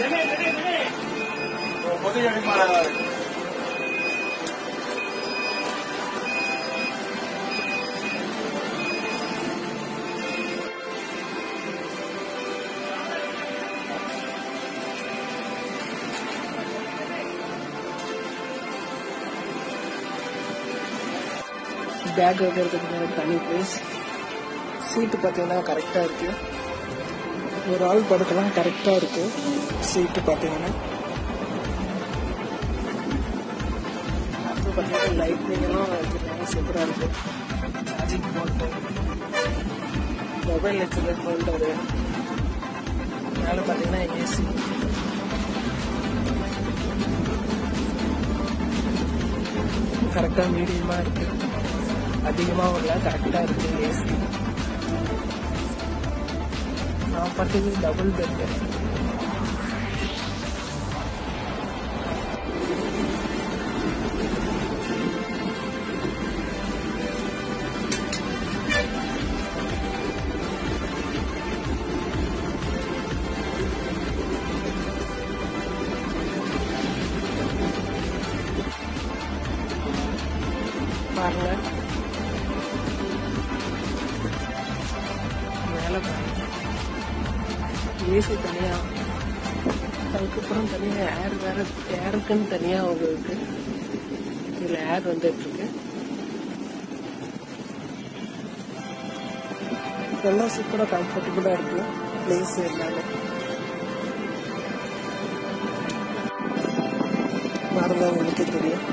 பொது அடிமாறாரு பேக் வைக்கிறதுக்கு முன்னாடி தனி பிளேஸ் சீட்டு பார்த்தீங்கன்னா கரெக்டாக இருக்கு ஒரு ஆள் படுக்கலாம் கரெக்டாக இருக்கு சீட்டு பார்த்தீங்கன்னா அப்புறம் பார்த்தீங்கன்னா லைட்னிங்லாம் வச்சுருக்காங்க சூப்பராக இருக்கு சார்ஜிங் போட்டு மொபைல் வச்சுருக்க ஹோல்டரு மேலே பார்த்தீங்கன்னா ஏசி கரெக்டாக மீடியமாக இருக்கு அதிகமாக இல்லை கரெக்டாக இருக்கு ஏசி நான் பார்த்தது டபுள் பெட்டு பாருங்க மேலே பாருங்க ஏசி தனியா அதுக்கப்புறம் தனியா ஏர் வேற ஏருக்குன்னு தனியா ஒரு இருக்கு இதுல ஏர் வந்துட்டு இருக்கு இதெல்லாம் சூப்பரா கம்ஃபர்டபுளா இருக்கு பிளேஸ் எல்லாமே பாருங்க உங்களுக்கே தெரியும்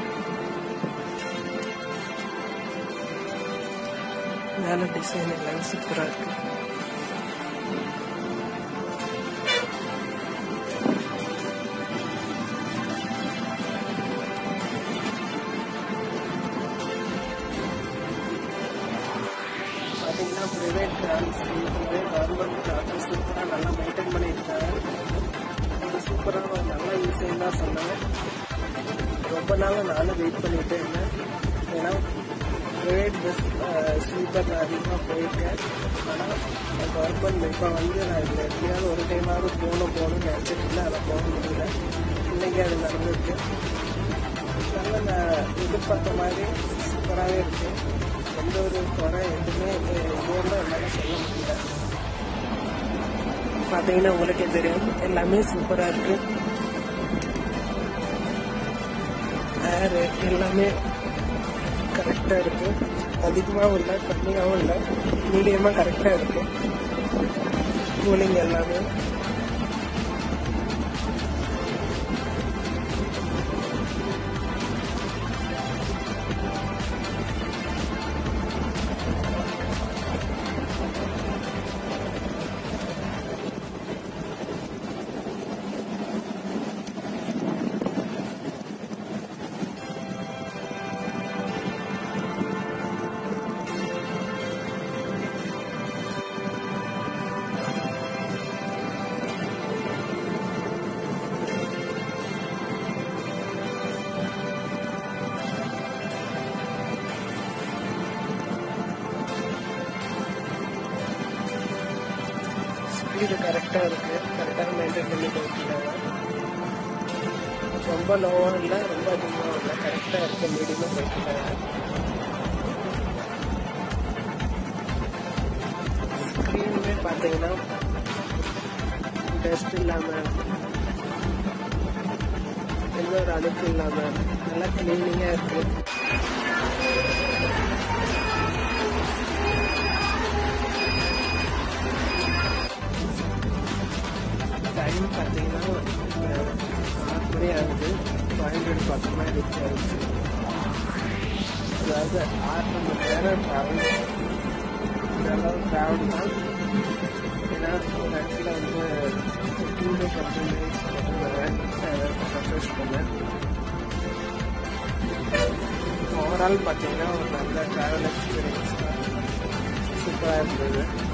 மேல டிசைன் எல்லாம் சூப்பரா இருக்கு பார்த்தீங்கன்னா ப்ரைவேட் கிராம்ஸ் இருக்கிறது கவர்மெண்ட் கிராம்ஸ் சூப்பராக நல்லா மெயின்டைன் பண்ணியிருக்காங்க இது சூப்பராக ஒரு நல்ல விஷயம் தான் சொன்னாங்க ரொம்ப நாள் நானும் வெயிட் பண்ணிட்டே இருந்தேன் ஏன்னா ப்ரைவேட் பஸ் ஸ்லீப்பர் நான் அதிகமாக போயிருக்கேன் ஆனால் கவர்மெண்ட் இப்போ வந்து நான் இதில் எப்படியாவது ஒரு டைமாவது போகணும் போகணும்னு நினச்சிட்டு இருந்தேன் அதை போக முடியல இன்னைக்கு அது நடந்திருக்கு நல்ல நான் எதிர்பார்த்த மாதிரி சூப்பராகவே இருக்கு எந்த ஒரு குறை எதுவுமே இதுவும் என்னால சொல்ல முடியல பார்த்தீங்கன்னா உங்களுக்கே தெரியும் எல்லாமே சூப்பராக இருக்கு ஏர் எல்லாமே கரெக்டாக இருக்கு அதிகமாகவும் இல்லை கம்மியாகவும் இல்லை மீடியமாக கரெக்டாக இருக்கு கூலிங் எல்லாமே ஸ்பீடு கரெக்டாக இருக்கு கரெக்டாக மெயின்டைன் பண்ணி போயிருக்காங்க ரொம்ப லோவாக இல்லை ரொம்ப அதிகமாக இல்லை கரெக்டாக இருக்கு மீடியமாக போயிருக்காங்க ஸ்க்ரீனுமே பார்த்தீங்கன்னா டஸ்ட் இல்லாமல் எந்த ஒரு அழுக்கு இல்லாமல் நல்லா கிளீனிங்காக இருக்கு டைம் பார்த்தீங்கன்னா ஆறு மணி ஆகுது கோயம்பேடு பக்கமாக ரீச் ஆயிடுச்சு அதாவது ஆறு மணி நேரம் ட்ராவல் இதெல்லாம் ட்ராவல் தான் ஏன்னா ஒரு இடத்துல வந்து fifteen to twenty minutes refresh பண்ணேன் ஓவரால் பார்த்தீங்கன்னா ஒரு நல்ல ட்ராவல் எக்ஸ்பீரியன்ஸ் தான் சூப்பராக இருந்தது